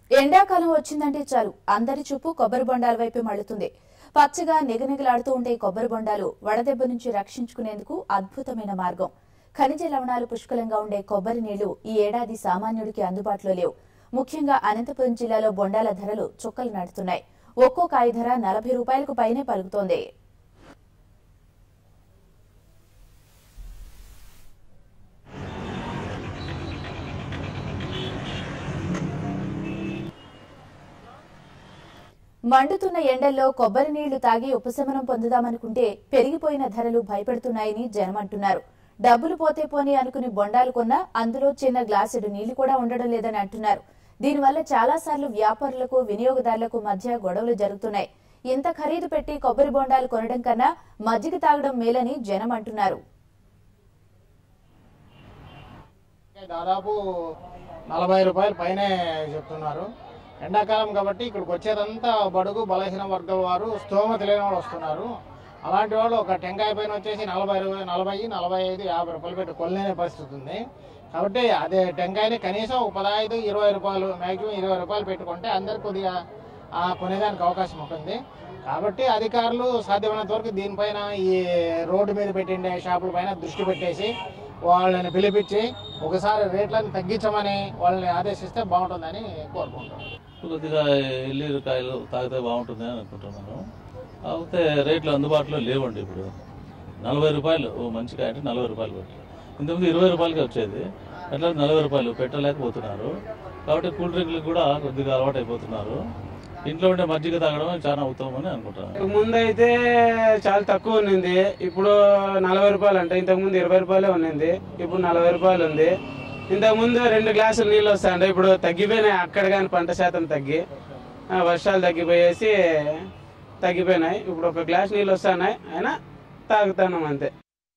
ఎండాకాలం వచ్చిందంటే చాలు అందరి చూపు కొబ్బరి బొండాల వైపే మళ్లుతుంది పచ్చగా నిగనిగలాడుతూ ఉండే కొబ్బరి బొండాలు వడదెబ్బ నుంచి రక్షించుకునేందుకు అద్భుతమైన మార్గం ఖనిజ లవణాలు పుష్కలంగా ఉండే కొబ్బరి నీళ్లు ఈ ఏడాది సామాన్యుడికి అందుబాటులో లేవు ముఖ్యంగా అనంతపురం జిల్లాలో బొండాల ధరలు చుక్కలు నాటుతున్నాయి ఒక్కో కాయ ధర నలభై రూపాయలకు పైనే పలుకుతోంది మండుతున్న ఎండల్లో కొబ్బరి నీళ్లు తాగి ఉపశమనం పొందుదామనుకుంటే పెరిగిపోయిన ధరలు భయపెడుతున్నాయని జనం అంటున్నారు డబ్బులు పోతే పోని అనుకుని బొండాలు కొన్నా అందులో చిన్న గ్లాసుడు నీళ్లు కూడా ఉండడం లేదని అంటున్నారు దీనివల్ల చాలా సార్లు వ్యాపారులకు వినియోగదారులకు మధ్య గొడవలు జరుగుతున్నాయి ఇంత ఖరీదు పెట్టి కొబ్బరి బొండాలు కొనడం కన్నా మజ్జిగ తాగడం మేలని జనం అంటున్నారు దాదాపు నలభై రూపాయలు పైనే చెప్తున్నారు ఎండాకాలం కాబట్టి ఇక్కడికి వచ్చేదంతా బడుగు బలహీన వర్గాల వారు స్తోమత లేని వాళ్ళు వస్తున్నారు అలాంటి వాళ్ళు ఒక టెంకాయ పైన వచ్చేసి నలభై రూపాయలు నలభై నలభై ఐదు యాభై రూపాయలు పెట్టి కొనలేని పరిస్థితి ఉంది కాబట్టి అదే టెంకాయని కనీసం ఒక పదహైదు ఇరవై రూపాయలు మ్యాక్సిమం ఇరవై రూపాయలు పెట్టుకుంటే అందరు కొద్దిగా ఆ, కొనేదానికి అవకాశం ఉంటుంది కాబట్టి అధికారులు సాధ్యమైనంత వరకు దీనిపైన ఈ రోడ్డు మీద పెట్టిండే షాపుల పైన దృష్టి పెట్టేసి వాళ్ళని పిలిపించి ఒకసారి రేట్లను తగ్గించమని వాళ్ళని ఆదేశిస్తే బాగుంటుందని కోరుకుంటున్నాను కొద్దిగా ఎల్లీరు కాయలు తాగితే బాగుంటుంది అని అనుకుంటున్నాను కాకపోతే రేట్లు అందుబాటులో లేవండి ఇప్పుడు నలభై రూపాయలు ఓ మంచి కాయ అంటే నలభై రూపాయలు పెట్టి ఇంతకుముందు ఇరవై రూపాయలకి వచ్చేది అట్లా నలభై రూపాయలు పెట్టలేకపోతున్నారు కాబట్టి కూల్ డ్రింక్లు కూడా కొద్దిగా అలవాటు అయిపోతున్నారు ఇంట్లో ఉండే మజ్జిగ తాగడం చాలా ఉత్తమమని అనుకుంటున్నాను ముందు అయితే చాలా తక్కువ ఉన్నింది ఇప్పుడు నలభై రూపాయలు అంటే ఇంతకు ముందు ఇరవై రూపాయలే ఉన్నింది ఇప్పుడు నలభై రూపాయలు ఉంది ఇంతకు ముందు రెండు గ్లాసులు నీళ్ళు వస్తాయంటే ఇప్పుడు తగ్గిపోయినాయి అక్కడ కానీ పంట శాతం తగ్గి ఆ, వర్షాలు తగ్గిపోయేసి తగ్గిపోయినాయి ఇప్పుడు ఒక గ్లాస్ నీళ్ళు వస్తున్నాయి అయినా తాగుతున్నాం అంతే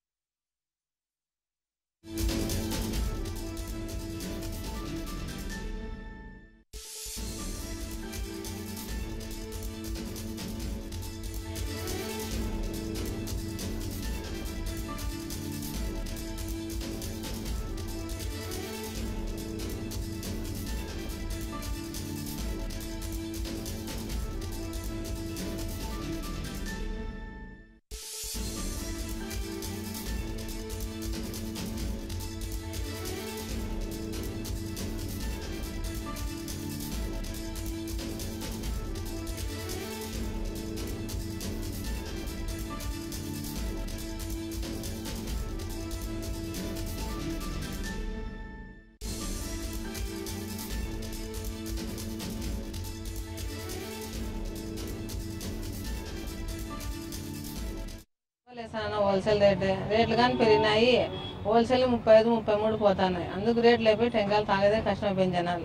లేసాన హోల్సేల్ రేట్ రేట్లు కానీ పెరిగినాయి హోల్సేల్ ముప్పై ఐదు ముప్పై మూడు పోతున్నాయి అందుకు రేట్లు అయిపోయి టెంకాయలు తాగేదే కష్టమైపోయింది జనాలు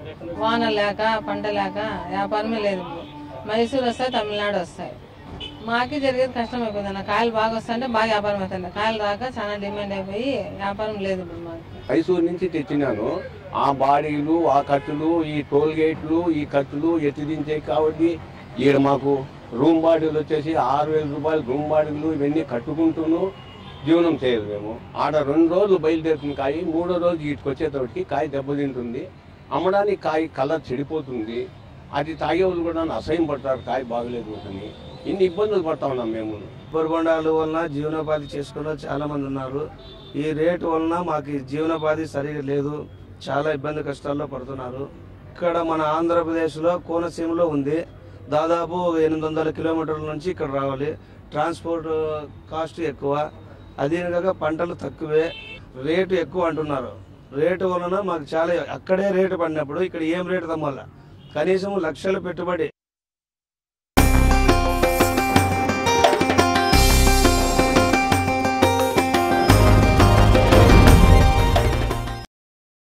వాన లేక పంట లేక వ్యాపారమే లేదు ఇప్పుడు మైసూరు వస్తాయి తమిళనాడు వస్తాయి మాకి జరిగేది కష్టం అయిపోయింది అన్న కాయలు బాగా వస్తాయంటే బాగా వ్యాపారం అవుతుంది కాయలు రాక చాలా డిమాండ్ అయిపోయి వ్యాపారం లేదు ఇప్పుడు మాకు మైసూరు నుంచి తెచ్చినాను ఆ బాడీలు ఆ ఖర్చులు ఈ టోల్ గేట్లు ఈ ఖర్చులు ఎత్తి దించే కాబట్టి ఈడ మాకు రూమ్ బాడీలు వచ్చేసి ఆరు వేల రూపాయలు రూమ్ బాడీలు ఇవన్నీ కట్టుకుంటూను జీవనం చేయదు మేము ఆడ రెండు రోజులు బయలుదేరుతుంది కాయ మూడో రోజు వీటికి వచ్చేటప్పటికి కాయ దెబ్బతింటుంది అమ్మడానికి కాయ కలర్ చెడిపోతుంది అది తాగే వాళ్ళు కూడా అసహ్యం పడతారు కాయ బాగలేదు అని ఇన్ని ఇబ్బందులు పడతా ఉన్నాం మేము కొబ్బరి బొండాల వలన జీవనోపాధి చేసుకున్న చాలా మంది ఉన్నారు ఈ రేటు వలన మాకు ఈ జీవనోపాధి సరిగా లేదు చాలా ఇబ్బంది కష్టాల్లో పడుతున్నారు ఇక్కడ మన ఆంధ్రప్రదేశ్లో కోనసీమలో ఉంది దాదాపు ఎనిమిది వందల కిలోమీటర్ల నుంచి ఇక్కడ రావాలి ట్రాన్స్పోర్ట్ కాస్ట్ ఎక్కువ అదేవిధంగా పంటలు తక్కువే రేటు ఎక్కువ అంటున్నారు రేటు వలన మాకు చాలా అక్కడే రేటు పడినప్పుడు ఇక్కడ ఏం రేటు తమ్మాల కనీసం లక్షల పెట్టుబడి